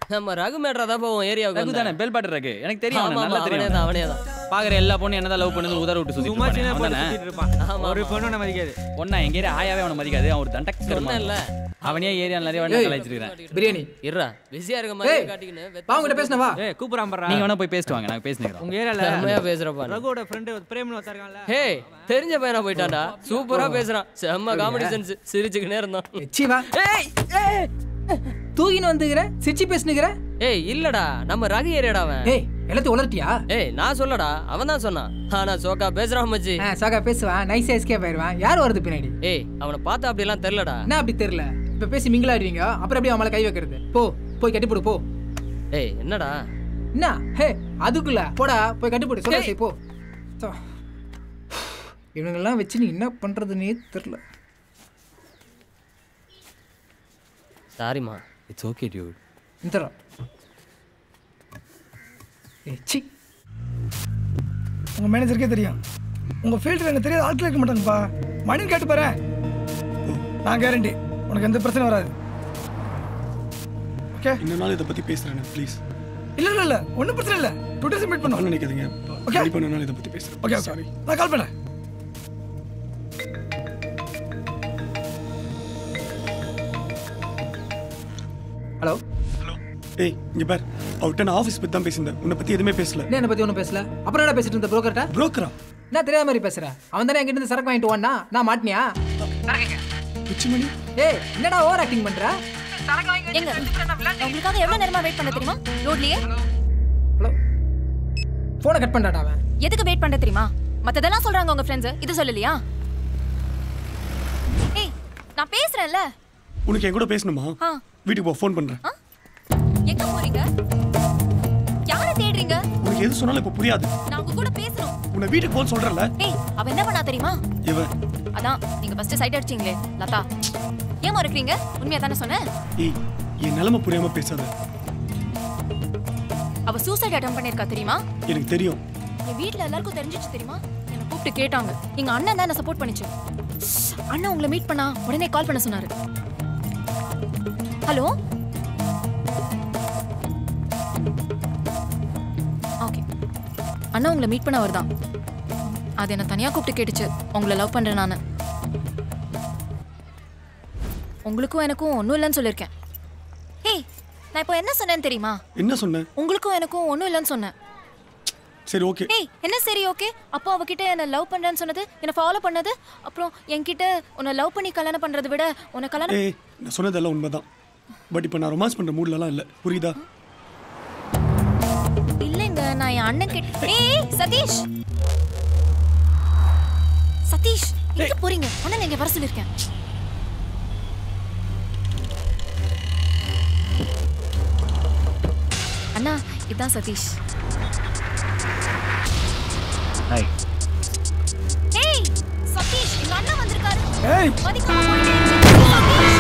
நம்ம ரகு மேட்ரா தான் போவோம் ஏரியாவுக்கு ரகு தானே பெல் பாட்டு ரகு எனக்கு தெரியும் ஆமா அவனை நல்லா அவனே தெரியும் தான் அவனே தான் பாக்குற எல்லா பொண்ணும் என்னதான் லவ் பண்ணுது உதற விட்டு சுத்தி சும்மா சின்ன பொண்ணு அவன் சுத்திட்டு இருப்பான் ஆமா, ஒரு ஆமா. பொண்ணு நம்ம மதிக்காது பொண்ணா எங்க ஏரியா ஆயாவே அவனை மதிக்காது அவன் ஒரு தண்டக் சொன்னேன்ல. அவனே ஏரியா நிறைய வேணா ஏய். கலாய்ச்சிருக்கேன் பிரியாணி இருடா பிஸியா இருக்க மாதிரி ஏய், காட்டிக்கின்னு வா உங்ககிட்ட பேசினா வா ஏய் கூப்பிடாம பாடுறா நீங்க வேணா போய் பேசிட்டு வாங்க நாங்க பேசிக்கிறோம் உங்க ஏரியால செம்மையா பேசுறப்பா நீ. ரகுவோட ஃப்ரெண்டு பிரேம்னு வச்சிருக்கான்ல ஹே தெரிஞ்ச பையனா போயிட்டான்டா சூப்பரா பேசுறான் செம்ம காமெடி சென்ஸ் சிரிச்சுக்கினே இருந்தான் சி வா ஏய் ஏய் தூக்கின்னு வந்துக்கிற சிரிச்சு பேசுனுக்கிற ஏய் இல்லடா நம்ம ரகு ஏரியாடா அவன் ஏய் எல்லாத்தையும் உளர்ட்டியா ஏய் நான் சொல்லடா அவன் தான் சொன்னான் ஆனா சோக்கா பேசுறான் மச்சி ஆ சாகா பேசுவான் நைஸா எஸ்கேப் ஆயிடுவான் யார் வருது பின்னாடி ஏய் அவனை பார்த்தா அப்படிலாம் தெரியலடா என்ன அப்படி தெரியல இப்ப பேசி மிங்கிலாடுவீங்க அப்புறம் அப்படியே அவன் மேல கை வைக்கிறது போ போய் கட்டி போடு போ ஏய் என்னடா என்ன ஹே அதுக்குள்ள போடா போய் கட்டி போடு சொல்ல ஏய். செய், போ சோ. இவனுங்கெல்லாம் வச்சு நீ என்ன பண்றதுன்னே தெரியல சாரிம்மா இட்ஸ் ஓகே டியூட் இந்த ஏய் சி உங்கள் மேனேஜருக்கே தெரியும் உங்கள் ஃபீல்டில் எனக்கு தெரியாத ஆட்கள் இருக்க மாட்டாங்கப்பா மணின்னு கேட்டு பாரு நான் கேரண்டி உனக்கு எந்த பிரச்சனை வராது ஓகே இன்னொரு நாள் இதை பற்றி பேசுகிறேன் ப்ளீஸ் இல்லை இல்லை இல்லை ஒன்றும் பிரச்சனை இல்லை டூ டேஸ் மீட் பண்ண பண்ணுவோம் நினைக்காதீங்க Okay. கண்டிப்பாக இன்னொரு நாள் இதை பற்றி பேசுகிறேன் ஓகே ஓகே சாரி நான் கால் பண்ணேன் ஹலோ ஹலோ ஏய் இங்கே பார் அவர்கிட்ட நான் ஆஃபீஸ் பற்றி தான் பேசியிருந்தேன் உன்னை பற்றி எதுவுமே பேசல என்ன என்னை பத்தி ஒன்றும் பேசல அப்புறம் என்ன பேசிட்டு இருந்த புரோக்கர்ட்ட புரோக்கரா என்ன தெரியாத மாதிரி பேசுற அவன் தானே என்கிட்ட இருந்து சரக்கு வாங்கிட்டு வான்னா நான் மாட்டினியா பிச்சுமணி ஏய் என்னடா ஓவர் ஆக்டிங் பண்ற எங்க உங்களுக்காக எவ்வளவு நேரமா வெயிட் பண்ண தெரியுமா ரோட்லயே ஹலோ போனை கட் பண்ணாடா அவன் எதுக்கு வெயிட் பண்ண தெரியுமா மத்ததெல்லாம் சொல்றாங்க உங்க ஃப்ரெண்ட்ஸ் இது சொல்லலையா ஏய் நான் பேசுறேன்ல உனக்கு என் கூட பேசணுமா ஆ. வீட்டுக்கு போ ஃபோன் பண்ணுறேன் ஆ? எங்க போறீங்க யாரை தேடுறீங்க உனக்கு எது சொன்னாலும் இப்போ புரியாது நான் உங்க கூட பேசணும் உன்னை வீட்டுக்கு போன்னு சொல்கிறேன்ல ஏய் அவ என்ன பண்ணா தெரியுமா இவன் அதான் நீங்க ஃபர்ஸ்ட் சைட் அடிச்சீங்களே லதா ஏன் மறக்கிறீங்க உண்மையா தானே சொன்னேன் ஏய் என் நிலைமை புரியாமல் பேசாத அவ சூசைட் அட்டம் பண்ணிருக்கா தெரியுமா எனக்கு தெரியும் என் வீட்ல எல்லாருக்கும் தெரிஞ்சிச்சு தெரியுமா என்ன கூப்பிட்டு கேட்டாங்க எங்க அண்ணன் தான் என்ன சப்போர்ட் பண்ணிச்சு அண்ணன் உங்களை மீட் பண்ணா உடனே கால் பண்ண சொன்னாரு ஹலோ ஓகே அண்ணா உங்களை மீட் பண்ண வருதான் அது என்ன தனியா கூப்பிட்டு கேட்டுச்சு உங்களை லவ் பண்றேன் நானு உங்களுக்கும் எனக்கும் ஒன்றும் இல்லைன்னு சொல்லியிருக்கேன் ஏய் நான் இப்போ என்ன சொன்னேன்னு தெரியுமா என்ன சொன்னேன் உங்களுக்கும் எனக்கும் ஒன்றும் இல்லைன்னு சொன்னேன் சரி ஓகே ஏய் என்ன சரி ஓகே அப்போ அவகிட்ட என்ன லவ் பண்றேன்னு சொன்னது என்ன ஃபாலோ பண்ணது அப்புறம் என்கிட்ட உன்னை லவ் பண்ணி கல்யாணம் பண்றதை விட உன்னை கல்யாணம் ஏய் நான் சொன்னதெல்லாம் உண்மைதான் பட் இப்போ நான் ரொமான்ஸ் பண்ணுற மூட்லலாம் இல்லை புரியுதா இல்லைங்க நான் என் அண்ணன் கிட்ட ஏய் சதீஷ் சதீஷ் எங்க போறீங்க அண்ணன் இங்க வர சொல்லிருக்கேன் அண்ணா இதான் சதீஷ் ஹாய் ஏய் சதீஷ் எங்க அண்ணன் வந்திருக்காரு ஏய் மதிக்காம போயிட்டே இருக்கீங்க. சதீஷ்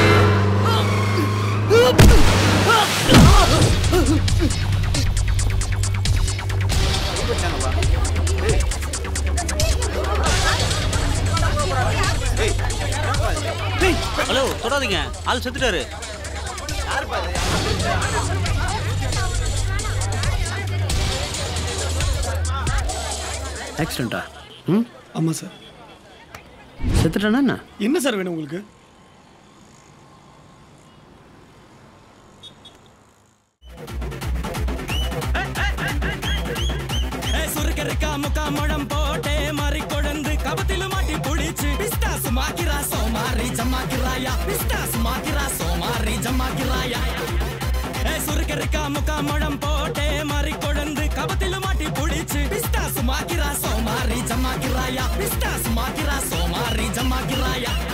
ஹலோ தொடாதீங்க ஆள் செத்துட்டாரு ஆக்சிடென்ட்டா ம் ஆமாம் சார் செத்துட்டானா என்ன என்ன சார் வேணும் உங்களுக்கு சுருக்கருக்கா முக்கா முழம் போட்டே மறி கொழுந்து கபத்தில மாட்டி புடிச்சு பிஸ்தாஸ் மாக்கிரா சோமாரி ஜமாக்கிராயா பிஸ்தாஸ் மாக்கிரா சோமாரி ஜமாக்கிராயா ஏ சுருக்கருக்கா முக்கா முழம் போட்டே மறி கொழுந்து கபத்தில மாட்டி புடிச்சு பிஸ்தாஸ் மாக்கிரா சோமாரி ஜமாக்கிராயா பிஸ்தாஸ் மாக்கிரா சோமாரி ஜமாக்கிராயா